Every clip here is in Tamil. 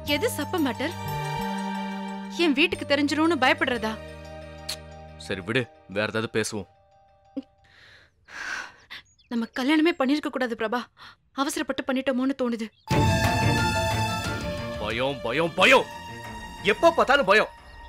எது சப்ப மேட்டர் என் வீட்டுக்கு தெரிஞ்சிரும்னு பயப்படுறதா சரி விடு வேற ஏதாவது பேசுவோம் நம்ம கல்யாணமே பண்ணிருக்க கூடாது பிரபா அவசரப்பட்டு பண்ணிட்டோமோன்னு தோணுது பயம் பயம் பயம் எப்ப பார்த்தாலும் பயம்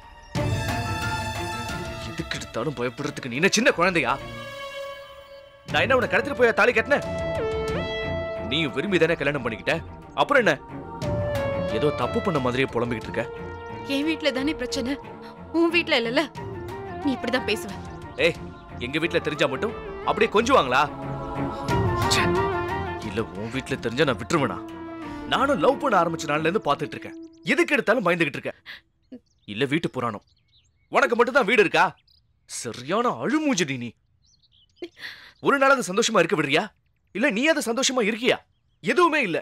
எதுக்கு எடுத்தாலும் பயப்படுறதுக்கு நீ என்ன சின்ன குழந்தையா நான் என்ன உன்னை கடத்திட்டு போய் தாலி கட்டினேன் நீயும் விரும்பி தானே கல்யாணம் பண்ணிக்கிட்ட அப்புறம் என்ன ஏதோ தப்பு பண்ண மாதிரியே புலம்பிக்கிட்டு இருக்க என் வீட்ல தானே பிரச்சனை உன் வீட்ல இல்லல நீ இப்படிதான் பேசுவ ஏய் எங்க வீட்ல தெரிஞ்சா மட்டும் அப்படியே கொஞ்சுவாங்களா ச்சே. இல்ல உன் வீட்ல தெரிஞ்சா நான் விட்டுருவேனா நானும் லவ் பண்ண ஆரம்பிச்ச நாள்ல இருந்து பாத்துட்டு இருக்கேன் எதுக்கு எடுத்தாலும் பயந்துகிட்டு இருக்கேன் இல்ல வீட்டு புராணம் உனக்கு மட்டும் தான் வீடு இருக்கா சரியான அழுமூஞ்சி நீ ஒரு நாள் அது சந்தோஷமா இருக்க விடுறியா இல்ல நீ அது சந்தோஷமா இருக்கியா எதுவுமே இல்ல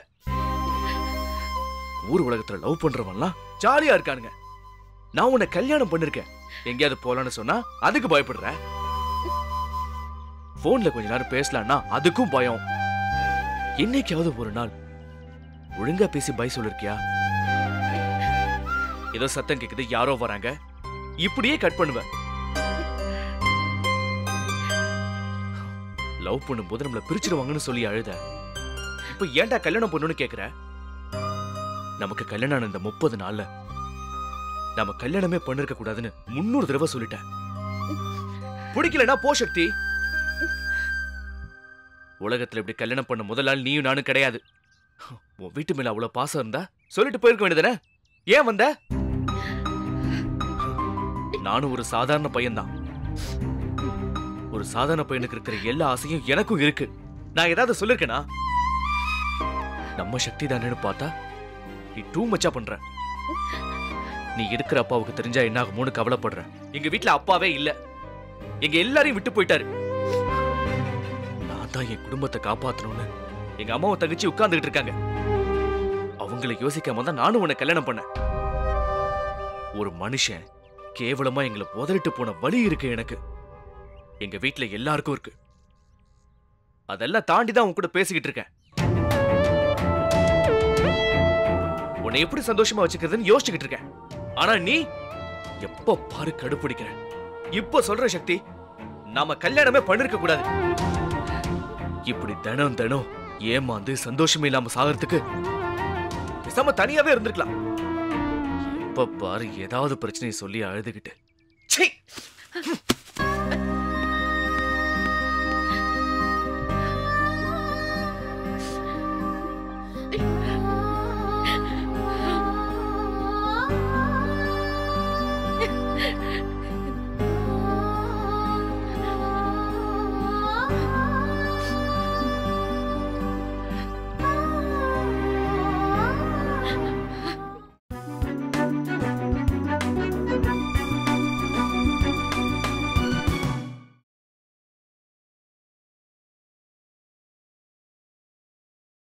ஊர் உலகத்துல லவ் பண்றவன்லாம் ஜாலியா இருக்கானுங்க நான் உன்னை கல்யாணம் பண்ணிருக்கேன் எங்கேயாவது போலான்னு சொன்னா அதுக்கு பயப்படுற போன்ல கொஞ்ச நேரம் பேசலாம்னா அதுக்கும் பயம் என்னைக்காவது ஒரு நாள் ஒழுங்கா பேசி பை சொல்லிருக்கியா ஏதோ சத்தம் கேக்குது யாரோ வராங்க இப்படியே கட் பண்ணுவேன் லவ் பண்ணும்போது நம்மள பிரிச்சிருவாங்கன்னு சொல்லி அழுத இப்ப ஏன்டா கல்யாணம் பண்ணணும்னு கேக்குற நமக்கு கல்யாணம் ஆன இந்த முப்பது நாள்ல நம்ம கல்யாணமே பண்ணிருக்க கூடாதுன்னு முன்னூறு தடவை சொல்லிட்டேன் பிடிக்கலனா போ சக்தி உலகத்துல இப்படி கல்யாணம் பண்ண முதல் நாள் நீயும் நானும் கிடையாது உன் வீட்டு மேல அவ்வளவு பாசம் இருந்தா சொல்லிட்டு போயிருக்க வேண்டியதானே ஏன் வந்த நானும் ஒரு சாதாரண பையன்தான் ஒரு சாதாரண பையனுக்கு இருக்கிற எல்லா ஆசையும் எனக்கும் இருக்கு நான் ஏதாவது சொல்லிருக்கேனா நம்ம சக்தி தானேன்னு பார்த்தா நீ டூ மச்சா பண்ற நீ இருக்கிற அப்பாவுக்கு தெரிஞ்சா என்ன ஆகுமோன்னு கவலைப்படுற எங்க வீட்ல அப்பாவே இல்ல எங்க எல்லாரையும் விட்டு போயிட்டாரு நான் தான் என் குடும்பத்தை காப்பாத்தணும்னு எங்க அம்மாவும் தங்கச்சி உட்கார்ந்துகிட்டு இருக்காங்க அவங்கள யோசிக்காம தான் நானும் உன்னை கல்யாணம் பண்ணேன் ஒரு மனுஷன் கேவலமா எங்களை உதறிட்டு போன வழி இருக்கு எனக்கு எங்க வீட்ல எல்லாருக்கும் இருக்கு அதெல்லாம் தாண்டி தான் உன் கூட பேசிக்கிட்டு இருக்கேன் உன்னை எப்படி சந்தோஷமா வச்சுக்கிறதுன்னு யோசிச்சுக்கிட்டு இருக்கேன் ஆனா நீ எப்ப பாரு கடுப்பிடிக்கிற இப்ப சொல்ற சக்தி நாம கல்யாணமே பண்ணிருக்க கூடாது இப்படி தினம் தினம் ஏமாந்து சந்தோஷமே இல்லாம சாகிறதுக்கு பேசாம தனியாவே இருந்திருக்கலாம் இப்ப பாரு ஏதாவது பிரச்சனையை சொல்லி அழுதுகிட்டு